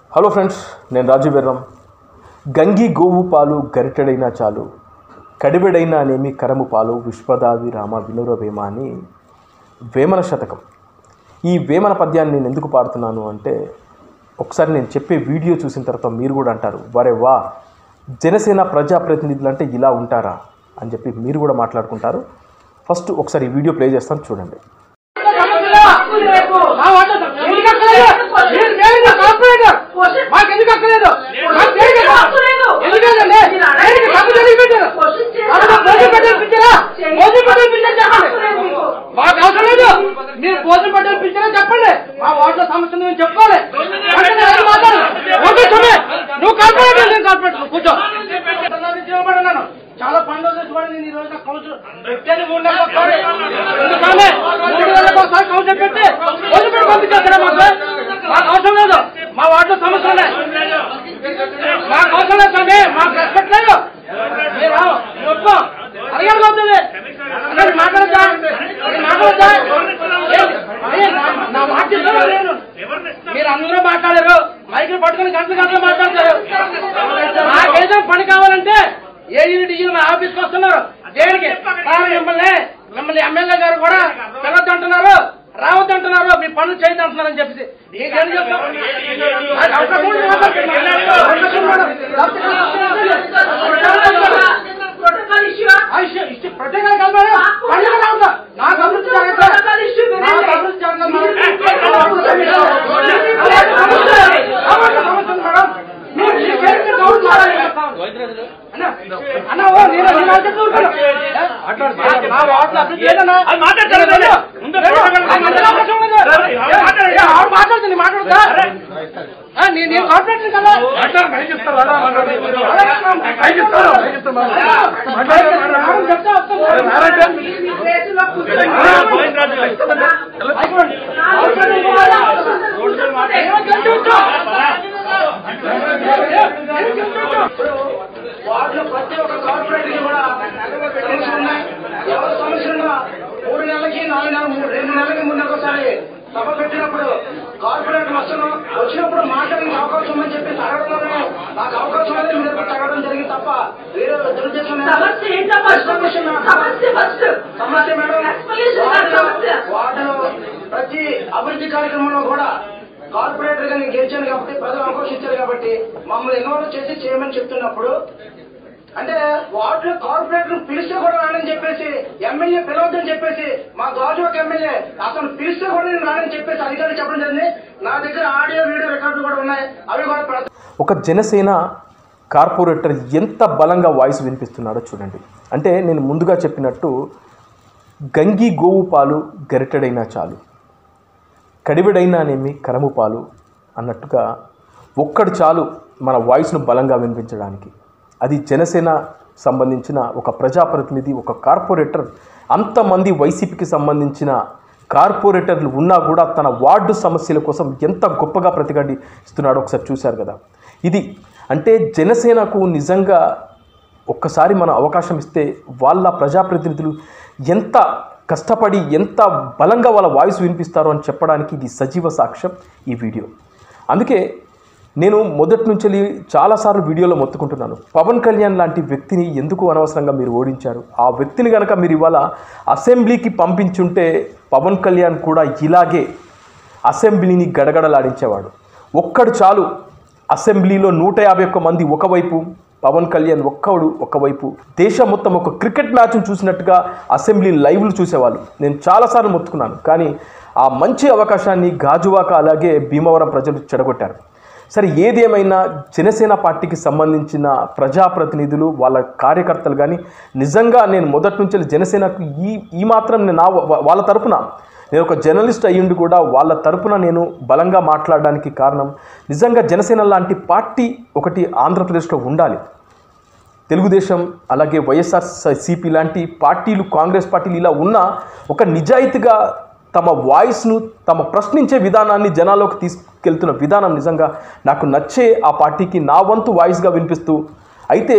Hello friends నేను రాజు బెర్రం గంగి గోవు పాలు గరిటెడైనా చాలు కడిబెడైనా అనేమి కరము పాలు విశ్వదావి రామ వినుర వేమ అని వేమన శతకం ఈ వేమన పద్యాన్ని నేను ఎందుకు పాడుతున్నాను అంటే ఒకసారి నేను చెప్పే వీడియో చూసిన తర్వాత మీరు కూడా అంటారు వరే వా జనసేన ప్రజాప్రతినిధులు అంటే ఇలా ఉంటారా అని చెప్పి మీరు కూడా మాట్లాడుకుంటారు ఫస్ట్ ఒకసారి ఈ వీడియో ప్లే చేస్తాను చూడండి మా వాట ఎందుకు అక్కలేదు? మీరు మేలుగా కార్పొరేటర్. మాకు ఎందుకు అక్కలేదు? మాకు దేనికి అక్కలేదు? ఎందుకంటే దేనికి డబ్బు తెలియ పెట్టారు? అక్కడ భోజనం పట్టేలు పిచ్చారా? భోజనం పట్టేలు పిచ్చారా చెప్పండి. మాకు అవసరం లేదు మీరు భోజనం పట్టేలు పిచ్చారా చెప్పండి మా వాటిలో సమస్య నేను చెప్పుకోవాలి అంటే నేను మాట్లాడు. ఓకే చూడే నువ్వు కార్పొరేటర్ నేను కార్పొరేటర్ కూర్చో నిలబడినాను. చాలా పండుగ చూడండి నేను ఈ రోజు కౌన్సిల్ పెట్టేది మూడు నెలలకు ఒకసారి. ఎందుకంటే మూడు నెలలకు ఒకసారి కౌన్సిల్ పెట్టి వదిలిపెట్టి పంపించేస్తారా మాకు మాకు అవసరం లేదు మా వాటిలో సమస్య ఉన్నాయి మాకు అవసరం లేదు స్వామి మాకు రెస్పెక్ట్ లేదు మీరు రావు మీరు ఒప్పుకో అడిగారు అవుతుంది అన్నది మాట్లాడద్దా అది మాట్లాడద్దా ఏ- ఏ, నా- నా మాట చెప్తారా నేను మీరు అందరూ మాట్లాడారు మైకులు పట్టుకుని గంటలు గంటలు మాట్లాడతారు నాకేదో పని కావాలంటే ఏ యూనిట్ ఈ నా ఆఫీస్కి వస్తున్నారు దేనికి సార్ మిమ్మల్ని మిమ్మల్ని ఎమ్మెల్యే గారు కూడా పిలవద్దు అంటున్నారు రావద్దు అంటున్నారు మీ పనులు చేయద్దు అంటున్నారు అని చెప్పేసి నీకేం చెప్తాం అది అవకాశం ఉంది మాట్లాడుతున్నాను. అవకాశం ఉంది. ఆ ఇష్యూ- ఇష్యూ ప్రత్యేకంగా కలవాలి. పండుగ రావద్దు. నాకు అభివృద్ధి జరగదు. నాకు అభివృద్ధి జరగదు మేడం. అలాంటి సమస్య లేదు. అలాంటి సమస్య ఉంది మేడం. మీరు మీ పేరు మీద డౌట్ మారాలి. అన్న, అన్న, ఓ, నేను నీ మాట చెప్తూ ఉంటాను. ఏ? నా- నా వార్డులో అభివృద్ధి లేదన్నా. అది మాట్లాడతాను లేదు. నేను. లేదు. నాకు అంతగా అవకాశం ఉండదు. ఏ, ఏ, ఆవిడ మాట్లాడుతుంది మాట్లాడుతా ఆ, నీ- నేను కార్పొరేటర్ కదా చెప్తా వాటిలో ప్రతి ఒక్క కార్పొరేటర్ కూడా సమస్యలు ఉన్నాయి ఎవరి సమస్యలు మూడు నెలలకి నాలుగు నెలలు మూడు- రెండు నెలలకి మూడు నెలలకు ఒకసారి సభ పెట్టినప్పుడు కార్పొరేటర్ వస్తాను వచ్చినప్పుడు మాట్లాడిన అవకాశం ఉందని చెప్పి అడగడంలోనే నాకు అవకాశం అనేది మీరు అడగడం జరిగింది తప్ప వేరే దురుద్దేశం లేదు. సమస్య ఏంటో ఫస్ట్ సమస్య ఫస్ట్ సమస్య మేడం Explanation కాదు సమస్య. వాటిలో ప్రతి అభివృద్ధి కార్యక్రమంలో కూడా కార్పొరేటర్ గా నేను గెలిచాను కాబట్టి ప్రజలు అవకాశించారు కాబట్టి మమ్మల్ని ఇన్వాల్వ్ చేసి చేయమని చెప్తున్నప్పుడు అంటే వాటిలో కార్పొరేటర్ పిలిస్తే కూడా రానని చెప్పేసి ఎమ్మెల్యే పిలవద్దని చెప్పేసి మా గాజువాక ఎమ్మెల్యే అతను పిలిస్తే కూడా నేను రానని చెప్పేసి అధికారులు చెప్పడం జరిగింది నా దగ్గర ఆడియో వీడియో రికార్డులు కూడా ఉన్నాయి అవి కూడా ప్ర- ఒక జనసేన కార్పొరేటర్ ఎంత బలంగా వాయిస్ వినిపిస్తున్నాడో చూడండి అంటే నేను ముందుగా చెప్పినట్టు గంగి గోవు పాలు గరిటెడైనా చాలు కడిబెడైనానేమి కరము పాలు అన్నట్టుగా ఒక్కడు చాలు మన వాయిస్ను బలంగా వినిపించడానికి అది జనసేన సంబంధించిన ఒక ప్రజాప్రతినిధి ఒక కార్పొరేటర్ అంతమంది వైసీపీకి సంబంధించిన కార్పొరేటర్లు ఉన్నా కూడా తన వార్డు సమస్యల కోసం ఎంత గొప్పగా ప్రతిఘటిస్తున్నాడో ఒకసారి చూశారు కదా ఇది అంటే జనసేనకు నిజంగా ఒక్కసారి మనం అవకాశం ఇస్తే వాళ్ళ ప్రజాప్రతినిధులు ఎంత కష్టపడి ఎంత బలంగా వాళ్ళ వాయిస్ వినిపిస్తారో అని చెప్పడానికి ఇది సజీవ సాక్ష్యం ఈ వీడియో అందుకే నేను మొదటి నుంచి చాలాసార్లు వీడియోలో మొత్తుకుంటున్నాను పవన్ కళ్యాణ్ లాంటి వ్యక్తిని ఎందుకు అనవసరంగా మీరు ఓడించారు ఆ వ్యక్తిని కనుక మీరు ఇవాళ అసెంబ్లీకి పంపించుంటే పవన్ కళ్యాణ్ కూడా ఇలాగే అసెంబ్లీని గడగడలాడించేవాడు ఒక్కడు చాలు అసెంబ్లీలో నూట యాభై ఒక్క మంది ఒకవైపు పవన్ కళ్యాణ్ ఒక్కడు ఒకవైపు దేశం మొత్తం ఒక క్రికెట్ మ్యాచ్ను చూసినట్టుగా అసెంబ్లీ లైవ్లు చూసేవాళ్ళు నేను చాలాసార్లు మొత్తుకున్నాను కానీ ఆ మంచి అవకాశాన్ని గాజువాక అలాగే భీమవరం ప్రజలు చెడగొట్టారు సరే ఏదేమైనా జనసేన పార్టీకి సంబంధించిన ప్రజాప్రతినిధులు వాళ్ళ కార్యకర్తలు కానీ నిజంగా నేను మొదటి నుంచి జనసేనకు ఈ ఈ మాత్రం నేను నా వాళ్ళ తరపున నేను ఒక జర్నలిస్ట్ అయ్యుండి కూడా వాళ్ళ తరపున నేను బలంగా మాట్లాడడానికి కారణం నిజంగా జనసేన లాంటి పార్టీ ఒకటి ఆంధ్రప్రదేశ్లో ఉండాలి తెలుగుదేశం అలాగే వైఎస్ఆర్ సిపి లాంటి పార్టీలు కాంగ్రెస్ పార్టీలు ఇలా ఉన్న ఒక నిజాయితీగా తమ వాయిస్ను తమ ప్రశ్నించే విధానాన్ని జనాల్లోకి తీసుకెళ్తున్న విధానం నిజంగా నాకు నచ్చే ఆ పార్టీకి నా వంతు వాయిస్గా వినిపిస్తూ అయితే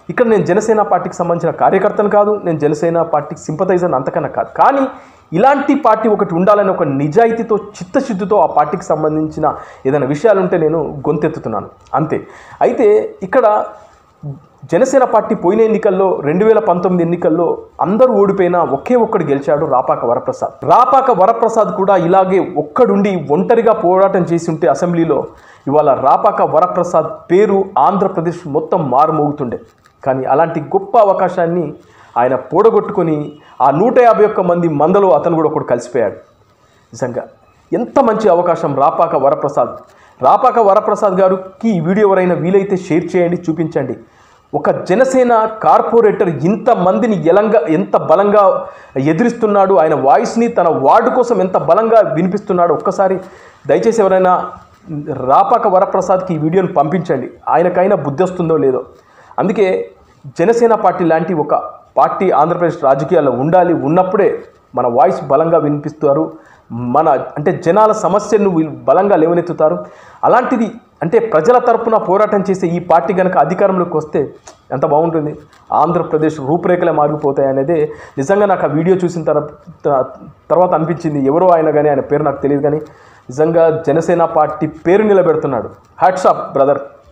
ఇక్కడ నేను జనసేన పార్టీకి సంబంధించిన కార్యకర్తను కాదు నేను జనసేన పార్టీకి సింపతైజర్ అంతకన్నా కాదు కానీ ఇలాంటి పార్టీ ఒకటి ఉండాలని ఒక నిజాయితీతో చిత్తశుద్ధితో ఆ పార్టీకి సంబంధించిన ఏదైనా విషయాలు ఉంటే నేను గొంతెత్తుతున్నాను అంతే అయితే ఇక్కడ జనసేన పార్టీ పోయిన ఎన్నికల్లో రెండు వేల పంతొమ్మిది ఎన్నికల్లో అందరూ ఓడిపోయినా ఒకే ఒక్కడు గెలిచాడు రాపాక వరప్రసాద్ రాపాక వరప్రసాద్ కూడా ఇలాగే ఒక్కడుండి ఒంటరిగా పోరాటం చేసి ఉంటే అసెంబ్లీలో ఇవాళ రాపాక వరప్రసాద్ పేరు ఆంధ్రప్రదేశ్ మొత్తం మారుమోగుతుండే కానీ అలాంటి గొప్ప అవకాశాన్ని ఆయన పోడగొట్టుకొని ఆ నూట యాభై ఒక్క మంది మందలో అతను కూడా ఒకడు కలిసిపోయాడు నిజంగా ఎంత మంచి అవకాశం రాపాక వరప్రసాద్ రాపాక వరప్రసాద్ గారికి ఈ వీడియో ఎవరైనా వీలైతే షేర్ చేయండి చూపించండి ఒక జనసేన కార్పొరేటర్ ఇంతమందిని ఎలంగా ఎంత బలంగా ఎదిరిస్తున్నాడు ఆయన వాయిస్ని తన వార్డు కోసం ఎంత బలంగా వినిపిస్తున్నాడు ఒక్కసారి దయచేసి ఎవరైనా రాపాక వరప్రసాద్కి ఈ వీడియోని పంపించండి ఆయనకైనా బుద్ధి వస్తుందో లేదో అందుకే జనసేన పార్టీ లాంటి ఒక పార్టీ ఆంధ్రప్రదేశ్ రాజకీయాల్లో ఉండాలి ఉన్నప్పుడే మన వాయిస్ బలంగా వినిపిస్తారు మన అంటే జనాల సమస్యలను వీళ్ళు బలంగా లేవనెత్తుతారు అలాంటిది అంటే ప్రజల తరపున పోరాటం చేసే ఈ పార్టీ కనుక అధికారంలోకి వస్తే ఎంత బాగుంటుంది ఆంధ్రప్రదేశ్ రూపురేఖలే మారిపోతాయి అనేది నిజంగా నాకు ఆ వీడియో చూసిన తర్వాత తర్వాత అనిపించింది ఎవరో ఆయన కానీ ఆయన పేరు నాకు తెలియదు కానీ నిజంగా జనసేన పార్టీ పేరు నిలబెడుతున్నాడు హ్యాట్సాప్ బ్రదర్